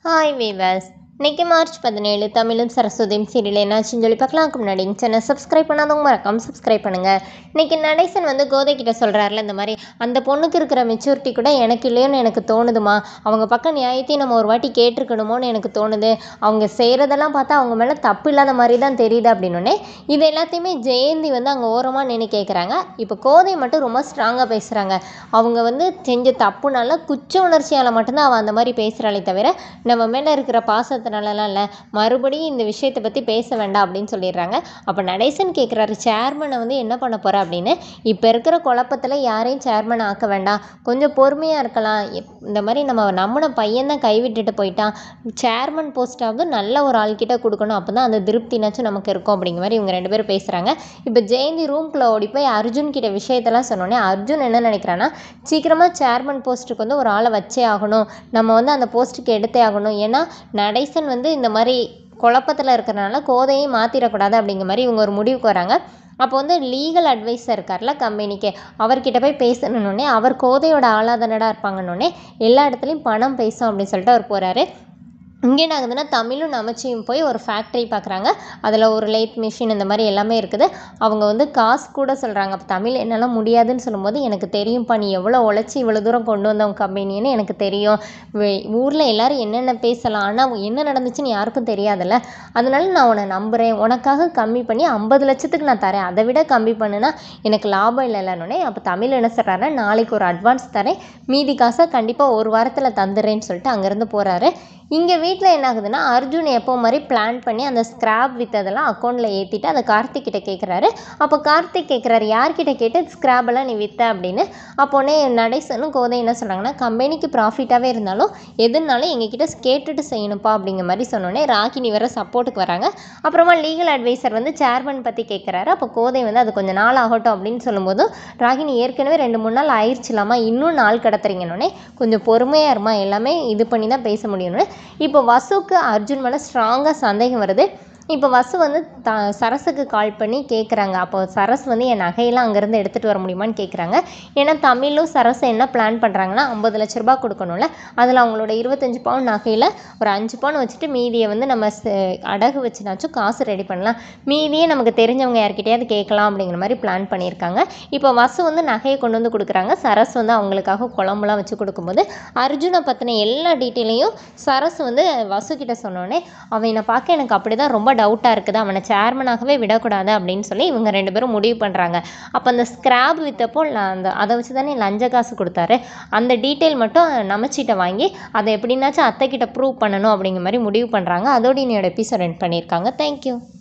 hi viewers இன்னைக்கு March பதினேழு தமிழும் சரஸ்வதியும் சீரியல் என்னாச்சுன்னு சொல்லி பார்க்கலாம் அதுக்கு முன்னாடி சேனல் சப்ஸ்கிரைப் பண்ணாதவங்க மறக்காம சப்ஸ்கிரைப் பண்ணுங்கள் இன்னைக்கு நடேசன் வந்து கோதை கிட்ட சொல்கிறாருல இந்த மாதிரி அந்த பொண்ணுக்கு இருக்கிற மெச்சூரிட்டி கூட எனக்கு இல்லையோன்னு எனக்கு தோணுதுமா அவங்க பக்கம் நியாயத்தையும் நம்ம ஒரு வாட்டி கேட்டிருக்கணுமோன்னு எனக்கு தோணுது அவங்க செய்கிறதெல்லாம் பார்த்தா அவங்க மேலே தப்பு இல்லாத மாதிரி தான் தெரியுது அப்படின்னோடனே இது எல்லாத்தையுமே ஜெயந்தி வந்து அங்கே ஓரமாக நின்று கேட்குறாங்க இப்போ கோதை மட்டும் ரொம்ப ஸ்ட்ராங்காக பேசுகிறாங்க அவங்க வந்து செஞ்ச தப்புனால குற்ற உணர்ச்சியால் மட்டும்தான் அவள் அந்த மாதிரி பேசுகிறாளே தவிர நம்ம மேலே இருக்கிற பாசத்தினாலலாம் இல்லை மறுபடியும் இந்த விஷயத்தை பற்றி பேச வேண்டாம் அப்படின்னு சொல்லிடுறாங்க அப்போ நடேசன் கேட்குறாரு சேர்மனை வந்து என்ன பண்ண போகிற அப்படின்னு இப்போ இருக்கிற குழப்பத்தில் யாரையும் சேர்மன் ஆக்க வேண்டாம் கொஞ்சம் பொறுமையாக இருக்கலாம் எப்- இந்த மாதிரி நம்ம நம்பின பையன் தான் கைவிட்டுட்டு போயிட்டான் சேர்மன் போஸ்ட்டாவது நல்ல ஒரு ஆள்கிட்ட கொடுக்கணும் அப்போ தான் அந்த திருப்தினாச்சும் நமக்கு இருக்கும் அப்படிங்கிற மாதிரி இவங்க ரெண்டு பேரும் பேசுகிறாங்க இப்போ ஜெயந்தி ரூம்குள்ளே ஓடி போய் அர்ஜுன் கிட்ட விஷயத்தெல்லாம் சொன்னோன்னே அர்ஜுன் என்ன நினைக்கிறான்னா சீக்கிரமாக சேர்மன் போஸ்ட்டுக்கு வந்து ஒரு ஆளை வச்சே ஆகணும் நம்ம வந்து அந்த போஸ்ட்டுக்கு எடுத்தே ஆகணும் ஏன்னா நடேசன் வந்து இந்த மாதிரி குழப்பத்தில் இருக்கிறனால கோதையை மாற்றிடக்கூடாது அப்படிங்கிற மாதிரி இவங்க ஒரு முடிவுக்கு வராங்க அப்போ வந்து லீகல் அட்வைஸர் இருக்கார்ல கம்பெனிக்கு அவர்கிட்ட போய் பேசணுன்னே அவர் கோதையோட ஆளாதனடா இருப்பாங்கன்னொடனே எல்லா இடத்துலையும் பணம் பேசும் அப்படின்னு சொல்லிட்டு அவர் போகிறாரு இங்கே என்ன ஆகுதுன்னா தமிழும் நமச்சியும் போய் ஒரு ஃபேக்ட்ரி பார்க்குறாங்க அதில் ஒரு லைட் மிஷின் இந்த மாதிரி எல்லாமே இருக்குது அவங்க வந்து காசு கூட சொல்கிறாங்க அப்போ தமிழ் என்னால் முடியாதுன்னு சொல்லும்போது எனக்கு தெரியும்ப்பா நீ எவ்வளோ உழைச்சி இவ்வளோ தூரம் கொண்டு வந்தவங்க கம்பெனின்னு எனக்கு தெரியும் ஊரில் எல்லாரும் என்னென்ன பேசலாம் ஆனால் என்ன நடந்துச்சுன்னு யாருக்கும் தெரியாதுல்ல அதனால நான் உன்னை நம்புகிறேன் உனக்காக கம்மி பண்ணி ஐம்பது லட்சத்துக்கு நான் தரேன் அதை விட கம்மி பண்ணுனா எனக்கு லாபம் இல்லைல்லன்னொடனே அப்போ தமிழ் என்ன சொல்கிறாருன்னா நாளைக்கு ஒரு அட்வான்ஸ் தரேன் மீதி காசை கண்டிப்பாக ஒரு வாரத்தில் தந்துடுறேன்னு சொல்லிட்டு அங்கேருந்து போகிறாரு இங்கே வீட்டில் என்ன ஆகுதுன்னா அர்ஜுன் எப்போ மாதிரி பிளான் பண்ணி அந்த ஸ்கிராப் விற்றதெல்லாம் அக்கௌண்ட்டில் ஏற்றிட்டு அதை கார்த்திக் கிட்ட கேட்குறாரு அப்போ கார்த்திக் கேட்குறாரு யார்கிட்ட கேட்டு scrap எல்லாம் நீ விற்ற அப்படின்னு அப்போனே நடேசனும் கோதை என்ன சொல்கிறாங்கன்னா கம்பெனிக்கு ப்ராஃபிட்டாகவே இருந்தாலும் எதுனாலும் எங்ககிட்ட கேட்டுட்டு செய்யணும்ப்பா அப்படிங்கிற மாதிரி சொன்னோன்னே ராகினி வர சப்போர்ட்டுக்கு வராங்க அப்புறமா லீகல் அட்வைசர் வந்து சேர்மன் பற்றி கேட்குறாரு அப்போ கோதை வந்து அது கொஞ்சம் நாள் ஆகட்டும் அப்படின்னு சொல்லும்போது ராகினி ஏற்கனவே ரெண்டு மூணு நாள் ஆயிடுச்சுலாமா இன்னும் நாள் கடத்துறீங்கன்னொடனே கொஞ்சம் பொறுமையாக இருமா எல்லாமே இது பண்ணி தான் பேச முடியும்னு இப்போ வசுக்கு அர்ஜுன் மேலே ஸ்ட்ராங்காக சந்தேகம் வருது இப்போ வசு வந்து த சரஸுக்கு கால் பண்ணி கேட்குறாங்க அப்போ சரஸ் வந்து என் நகையெல்லாம் அங்கேருந்து எடுத்துகிட்டு வர முடியுமான்னு கேட்குறாங்க ஏன்னா தமிழும் சரஸும் என்ன பிளான் பண்ணுறாங்கன்னா ஐம்பது லட்ச ரூபாய் கொடுக்கணும்ல அதில் அவங்களோட இருபத்தஞ்சி பவுன் நகையில் ஒரு அஞ்சு பவுன் வச்சுட்டு மீதியை வந்து நம்ம ச- அடகு வச்சுனாச்சும் காசு ரெடி பண்ணலாம் மீதியே நமக்கு தெரிஞ்சவங்க யார்கிட்டயாவது கேட்கலாம் அப்படிங்கிற மாதிரி பிளான் பண்ணியிருக்காங்க இப்போ வசு வந்து நகையை கொண்டு வந்து கொடுக்குறாங்க சரஸ் வந்து அவங்களுக்காக குழம்புலாம் வச்சு கொடுக்கும்போது அர்ஜுனை பற்றின எல்லா டீட்டெயிலையும் சரஸ் வந்து வசு கிட்ட சொன்னோடனே அவனை பார்க்க எனக்கு அப்படி தான் ரொம்ப டவுட்டாக இருக்குது அவனை சேர்மனாகவே விடக்கூடாது அப்படின்னு சொல்லி இவங்க ரெண்டு பேரும் முடிவு பண்ணுறாங்க அப்போ அந்த ஸ்கிராப் விற்றப்போ அந்த அதை வச்சு தானே லஞ்ச காசு கொடுத்தாரு அந்த டீட்டெயில் மட்டும் நமச்சிட்ட வாங்கி அதை எப்படின்னாச்சும் அத்தை கிட்ட ப்ரூவ் பண்ணணும் அப்படிங்கிற மாதிரி முடிவு பண்ணுறாங்க அதோட என்னோட எபிசோட் எண்ட் பண்ணியிருக்காங்க தேங்க்யூ